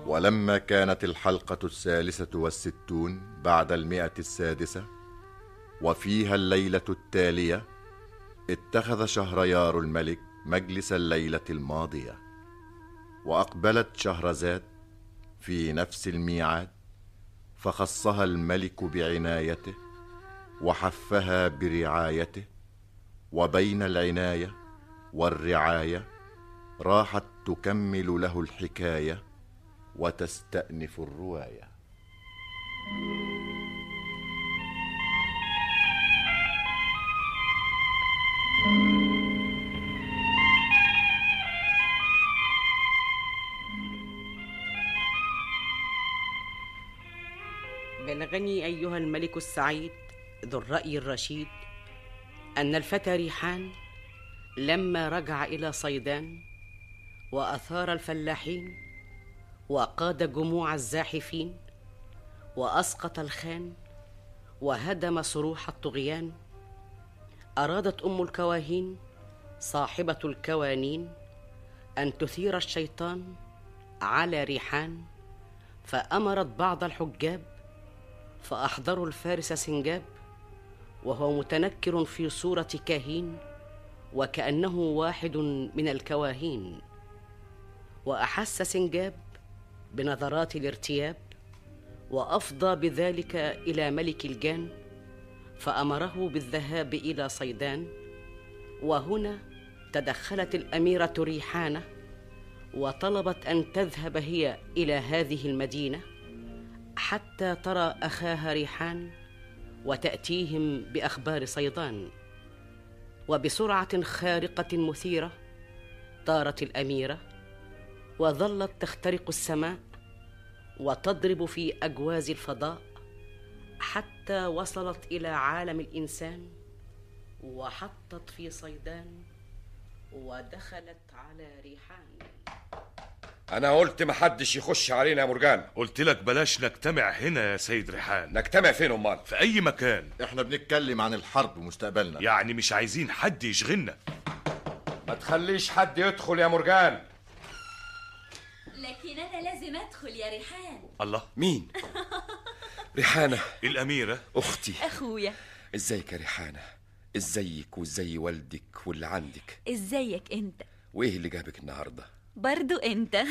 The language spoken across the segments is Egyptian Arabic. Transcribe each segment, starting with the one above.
ولما كانت الحلقة الثالثة والستون بعد المئة السادسة وفيها الليلة التالية اتخذ شهريار الملك مجلس الليلة الماضية وأقبلت شهرزاد في نفس الميعاد فخصها الملك بعنايته وحفها برعايته وبين العنايه والرعايه راحت تكمل له الحكايه وتستانف الروايه بلغني أيها الملك السعيد ذو الرأي الرشيد أن الفتى ريحان لما رجع إلى صيدان وأثار الفلاحين وقاد جموع الزاحفين وأسقط الخان وهدم صروح الطغيان أرادت أم الكواهين صاحبة الكوانين أن تثير الشيطان على ريحان فأمرت بعض الحجاب فأحضروا الفارس سنجاب وهو متنكر في صورة كاهين وكأنه واحد من الكواهين وأحس سنجاب بنظرات الارتياب وأفضى بذلك إلى ملك الجان فأمره بالذهاب إلى صيدان وهنا تدخلت الأميرة ريحانة وطلبت أن تذهب هي إلى هذه المدينة حتى ترى اخاها ريحان وتاتيهم باخبار صيدان وبسرعه خارقه مثيره طارت الاميره وظلت تخترق السماء وتضرب في اجواز الفضاء حتى وصلت الى عالم الانسان وحطت في صيدان ودخلت على ريحان انا قلت محدش يخش علينا يا مرجان قلت لك بلاش نجتمع هنا يا سيد ريحان نجتمع فين امال في اي مكان احنا بنتكلم عن الحرب ومستقبلنا يعني مش عايزين حد يشغلنا ما تخليش حد يدخل يا مرجان لكن انا لازم ادخل يا ريحان الله مين ريحانه الاميره اختي اخويا ازيك يا ريحانه ازيك وازاي والدك واللي عندك ازيك انت وايه اللي جابك النهارده برضو انت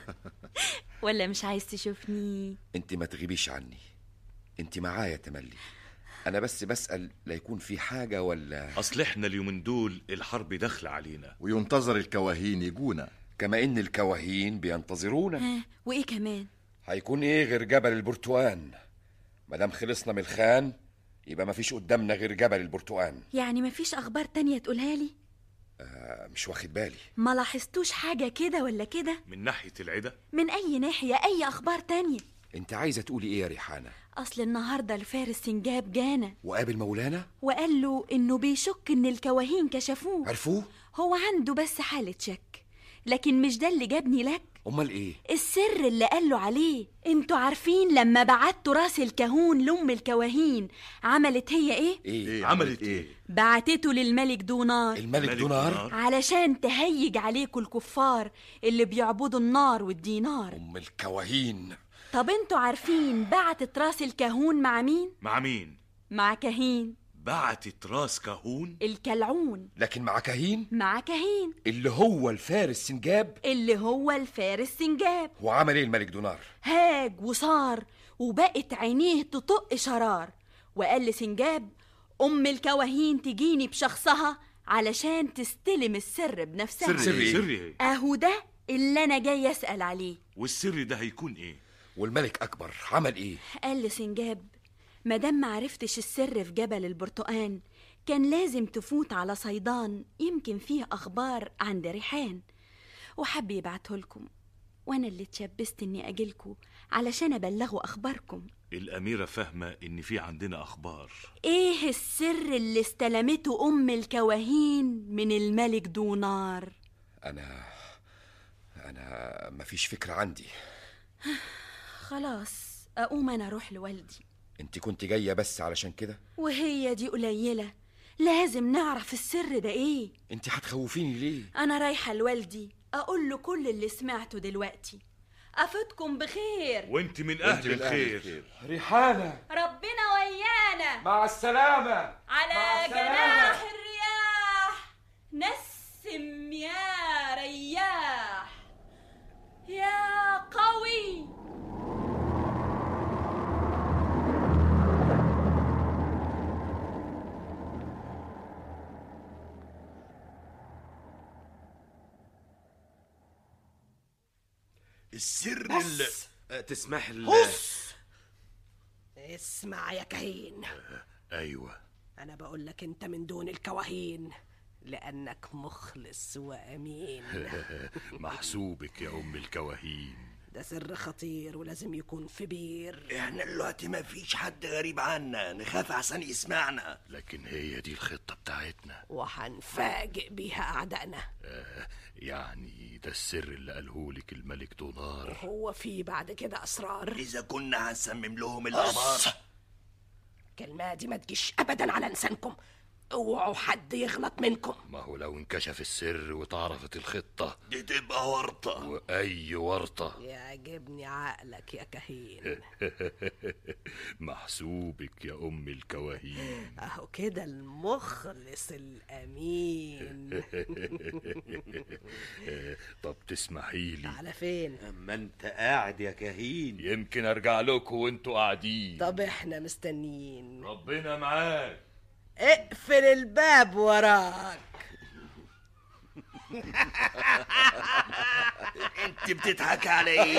ولا مش عايز تشوفني انت ما تغيبيش عني انت معايا تملي انا بس بسال لا يكون في حاجه ولا اصل احنا اليومين دول الحرب داخله علينا وينتظر الكواهين يجونا كما ان الكواهين بينتظرونا ها وايه كمان هيكون ايه غير جبل البرتقان مادام خلصنا من الخان يبقى مفيش قدامنا غير جبل البرتقان يعني مفيش اخبار تانية تقولها لي آه مش واخد بالي ما لاحظتوش حاجة كده ولا كده من ناحيه العدا من اي ناحية اي اخبار تانية انت عايزه تقولي ايه يا ريحانه اصل النهاردة الفارس سنجاب جانا وقابل مولانا وقال له انه بيشك ان الكواهين كشفوه عرفوه هو عنده بس حالة شك لكن مش ده اللي جابني لك امال ايه السر اللي قاله عليه انتوا عارفين لما بعتوا راس الكهون لأم الكواهين عملت هي ايه؟ ايه, إيه عملت ايه بعتته للملك دونار الملك ملك دونار دونار. علشان تهيج عليكم الكفار اللي بيعبدوا النار والدينار ام الكواهين طب انتوا عارفين بعتت راس الكهون مع مين؟ مع مين مع كهين بعتت راس كهون الكلعون لكن مع كهين مع كهين اللي هو الفارس سنجاب اللي هو الفارس سنجاب وعمل ايه الملك دونار هاج وصار وبقت عينيه تطق شرار وقال لسنجاب أم الكواهين تجيني بشخصها علشان تستلم السر بنفسها سر سر ايه إيه؟ سر ايه أهو ده اللي أنا جاي أسأل عليه والسر ده هيكون ايه والملك اكبر عمل ايه قال لسنجاب مادام معرفتش السر في جبل البرتقان كان لازم تفوت على صيدان يمكن فيه أخبار عند ريحان وحب يبعته لكم وأنا اللي اتشبست إني أجيلكوا علشان أبلغوا أخباركم الاميره فاهمه ان في عندنا اخبار ايه السر اللي استلمته ام الكواهين من الملك دونار انا انا مفيش فكره عندي خلاص اقوم انا اروح لوالدي انت كنت جايه بس علشان كده وهي دي قليله لازم نعرف السر ده ايه انت هتخوفيني ليه انا رايحه لوالدي اقول له كل اللي سمعته دلوقتي افوتكم بخير وانت من وانت اهل من أهل الخير ريحانة ربنا ويانا مع السلامة مع على السلامة. جناح الرياح نسم يا رياح يا قوي السر بس. اللي تسمح لي هص اسمع يا كهين ايوه انا بقول لك انت من دون الكواهين لانك مخلص وامين محسوبك يا ام الكواهين ده سر خطير ولازم يكون في بير احنا دلوقتي ما فيش حد غريب عنا نخاف عشان يسمعنا لكن هي دي الخطة بتاعتنا وهنفاجئ بيها اعدائنا آه يعني ده السر اللي قالهولك الملك دونار هو في بعد كده اسرار اذا كنا هنسمم لهم الابار الكلمه دي ما تجيش ابدا على لسانكم اوعوا حد يغلط منكم ما هو لو انكشف السر واتعرفت الخطة دي تبقى ورطة واي ورطة يعجبني عقلك يا كهين محسوبك يا ام الكواهين اهو كده المخلص الامين طب تسمحي لي على فين اما انت قاعد يا كهين يمكن ارجع لكم وانتوا قاعدين طب احنا مستنيين ربنا معاك اقفل الباب وراك انت بتضحك على ايه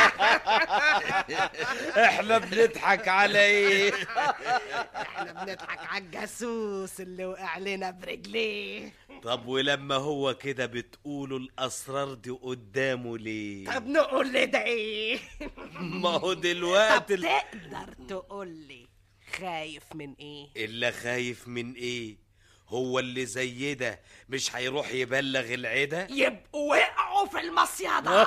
احنا بنضحك على ايه احنا بنضحك على الجاسوس اللي وقع لنا برجليه طب ولما هو كده بتقولوا الاسرار دي قدامه ليه طب نقول لي ده ايه ما هو طب دلوقتي ال- تقدر تقول لي خايف من ايه اللي خايف من ايه هو اللي زي ده مش هيروح يبلغ العدا يبقوا وقعوا في المصيدة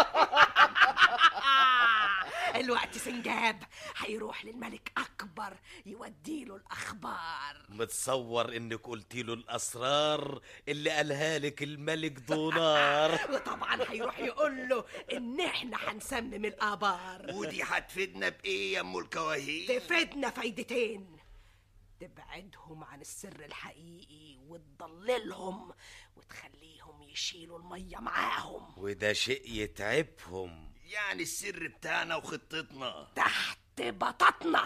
الوقت سنجاب هيروح للملك أكبر يوديله الأخبار متصور انك قلتي له الاسرار اللي قالها لك الملك دونار وطبعا هيروح يقول له إن إحنا هنسمم الآبار ودي هتفيدنا بايه يا ام الكواهين تفيدنا فايدتين تبعدهم عن السر الحقيقي وتضللهم وتخليهم يشيلوا المية معاهم وده شيء يتعبهم يعني السر بتاعنا وخطتنا تحت بطاطنا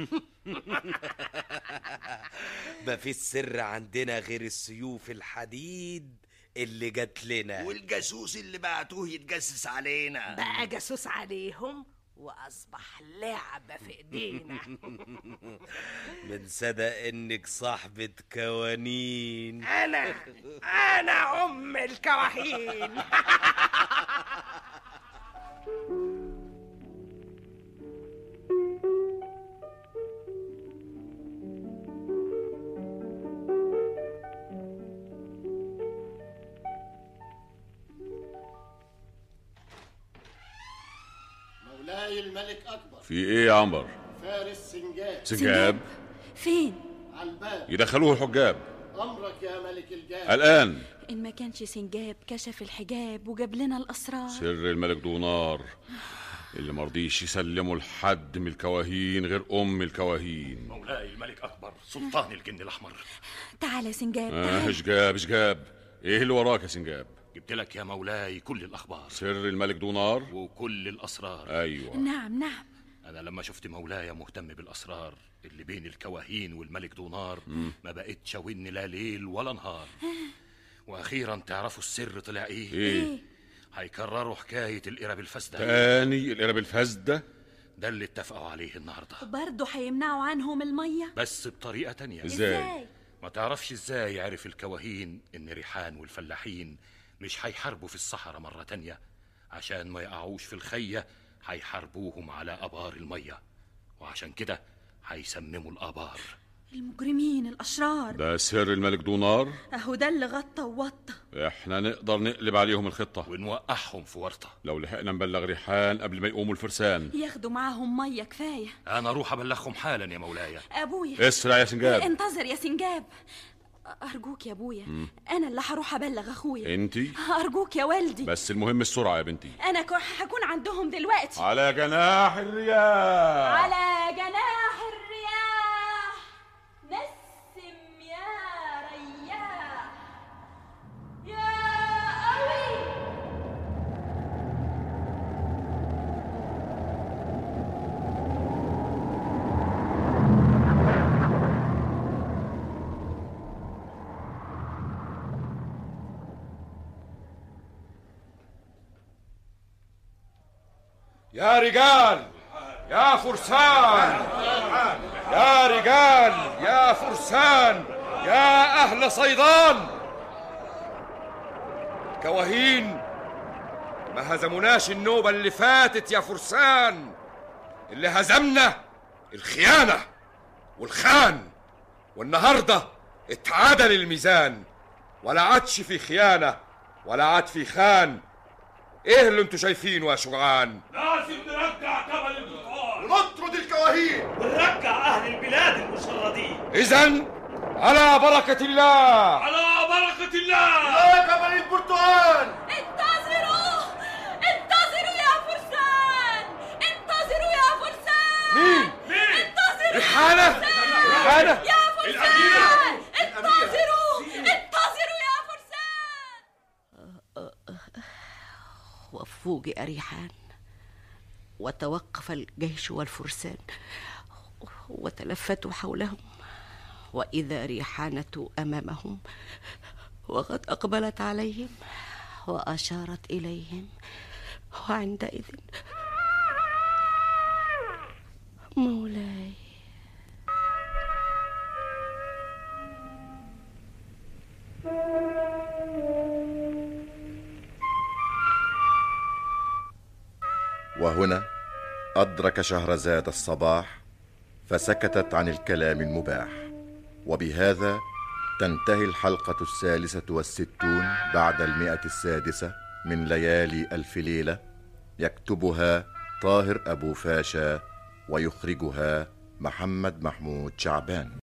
ما في السر عندنا غير السيوف الحديد اللي جات لنا والجاسوس اللي بعتوه يتجسس علينا بقى جاسوس عليهم وأصبح لعبة في إيدينا من صدق انك صاحبة كوانين أنا أنا أم الكواهين مولاي الملك أكبر في ايه يا عنبر فارس سنجاب سنجاب فين على الباب يدخلوه الحجاب أمرك يا ملك الجاب الان ان ما كانش سنجاب كشف الحجاب وجاب لنا الاسرار سر الملك دونار اللي مرضيش يسلمه لحد من الكواهين غير ام الكواهين مولاي الملك اكبر سلطان الجن الاحمر تعال يا سنجاب اه تعال اشجاب اشجاب ايه اللي وراك يا سنجاب جبت لك يا مولاي كل الاخبار سر الملك دونار وكل الاسرار ايوه نعم نعم انا لما شفت مولاي مهتم بالاسرار اللي بين الكواهين والملك دونار ما بقتش اون لا ليل ولا نهار واخيرا تعرفوا السر طلع ايه ايه هيكرروا حكايه القرب الفاسده تاني القرب الفاسده ده اللي اتفقوا عليه النهارده برضه هيمنعوا عنهم الميه بس بطريقه تانية ازاي ما تعرفش ازاي عرف الكواهين ان ريحان والفلاحين مش هيحاربوا في الصحراء مرة تانية عشان ما يقعوش في الخية هيحاربوهم على ابار المية وعشان كده هيسمموا الابار المجرمين الاشرار ده سر الملك دونار اهو ده اللي غطى ووطى احنا نقدر نقلب عليهم الخطه ونوقعهم في ورطة لو لحقنا نبلغ ريحان قبل ما يقوموا الفرسان ياخدوا معاهم ميه كفايه انا اروح ابلغهم حالا يا مولاي ابويا اسرع يا سنجاب انتظر يا سنجاب أرجوك يا أبويا أنا اللي هروح أبلغ أخويا انتي أرجوك يا والدي بس المهم السرعة يا بنتي أنا كو- هكون عندهم دلوقتي على جناح الرياح على جناح الرياح نسم يا رياح يا قوي يا رجال يا فرسان يا رجال يا فرسان يا أهل صيدان كواهين ما هزموناش النوبة اللي فاتت يا فرسان اللي هزمنا الخيانة والخان والنهاردة اتعادل الميزان ولا عادش في خيانة ولا عاد في خان ايه اللي انتوا شايفينه يا شجعان لازم نرجع جبل البرتقال ونطرد الكواهين ونرجع أهل البلاد المشردين اذا على بركة الله على بركة الله يا جبل البرتقال انتظروا انتظروا يا فرسان انتظروا يا فرسان مين؟ مين؟ انتظروا ريحانة؟ يا فرسان ريحانة؟ يا فرسان انتظروا انتظروا يا فرسان وفوجئ ريحان وتوقف الجيش والفرسان وتلفتوا حولهم واذا ريحانه امامهم وقد اقبلت عليهم واشارت اليهم وعندئذ مولاي وهنا أدرك شهرزاد الصباح فسكتت عن الكلام المباح وبهذا تنتهي الحلقة الثالثة والستون بعد المئة السادسة من ليالي ألف ليلة يكتبها طاهر أبو فاشا ويخرجها محمد محمود شعبان